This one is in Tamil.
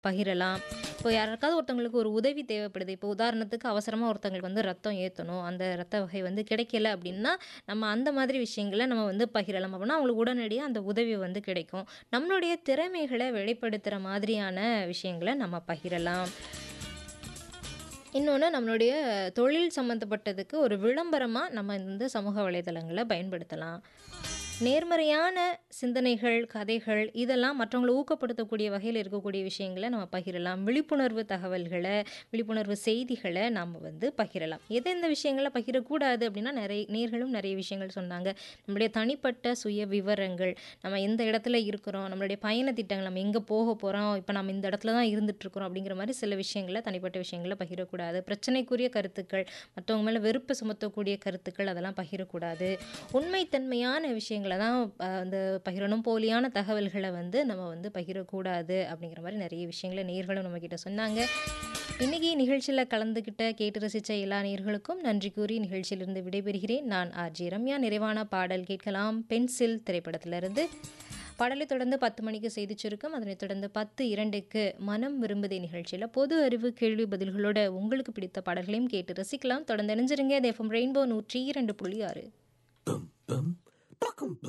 பகிரலாம். இப்போ யாருக்காவது ஒருத்தவங்களுக்கு ஒரு உதவி தேவைப்படுது. இப்போ உதாரணத்துக்கு அவசரமா ஒருத்தங்களுக்கு வந்து ரத்தம் ஏத்தணும். அந்த ரத்த வகை வந்து கிடைக்கல அப்படின்னா, நம்ம அந்த மாதிரி விஷயங்கள நம்ம வந்து பகிரலாம். அப்பன்னா அவங்களுக்கு உடனடியா அந்த உதவி வந்து கிடைக்கும். நம்மளுடைய திறமைகள வெளிப்படுத்துற மாதிரியான விஷயங்கள நம்ம பகிரலாம். இன்னொன்னு நம்மளுடைய தொழில் சம்மந்தப்பட்டதுக்கு ஒரு விளம்பரமா நம்ம இந்த சமூக வலைதளங்கள பயன்படுத்தலாம். நேர்மறையான சிந்தனைகள், கதைகள் இதெல்லாம் மற்றவங்கள ஊக்கப்படுத்தக்கூடிய வகையில இருக்கக்கூடிய விஷயங்கள நம்ம பகிரலாம். விழிப்புணர்வு தகவல்கள, விழிப்புணர்வு செய்திகள நாம வந்து பகிரலாம். எந்தெந்த விஷயங்கள பகிரக்கூடாது அப்படின்னா, நிறைய நேயர்களும் நிறைய விஷயங்கள் சொன்னாங்க. நம்முடைய தனிப்பட்ட சுய விவரங்கள், நம்ம எந்த இடத்துல இருக்கிறோம், நம்மளுடைய பயண திட்டங்கள், நம்ம எங்க போக போறோம், இப்ப நம்ம இந்த இடத்துல தான் இருந்துட்டுருக்கிறோம் அப்படிங்கிற மாரி சில விஷயங்கள தனிப்பட்ட விஷயங்கள பகிரக்கூடாது. பிரச்சனைக்குரிய கருத்துக்கள், மத்தவங்க மேல வெறுப்பு சுமத்தக்கூடிய கருத்துக்கள் அதெல்லாம் பகிரக்கூடாது. உண்மைத்தன்மையான விஷயங்கள தான் அ வந்து பகிரணும். போலியான தகவல்கள வந்து நம்ம வந்து பகிரக்கூடாது அப்படிங்கிற மாரி நிறைய விஷயங்கள நேயர்களும் நம்மகிட்ட சொன்னாங்க. இன்னைக்கு நிகழ்ச்சியில கலந்துக்கிட்ட, கேட்டு ரசிச்ச எல்லா நேயர்களுக்கும் நன்றி கூறி நிகழ்ச்சியிலிருந்து விடைபெறுகிறேன். நான் ஆர்ஜே ரம்யா. நிறைவான பாடல் கேட்கலாம். பென்சில் திரைப்படத்திலிருந்து. பாடலைத் தொடர்ந்து 10 மணிக்கு செய்திச் சுருக்கம். அதனைத் தொடர்ந்து 10:02க்கு மனம் விரும்புதே நிகழ்ச்சியில பொது அறிவு கேள்வி பதில்களோட உங்களுக்கு பிடித்த பாடல்களையும் கேட்டு ரசிக்கலாம். தொடர்ந்து இணைஞ்சிருங்க. இது எஃப்எம் ரெயின்போ 102.6.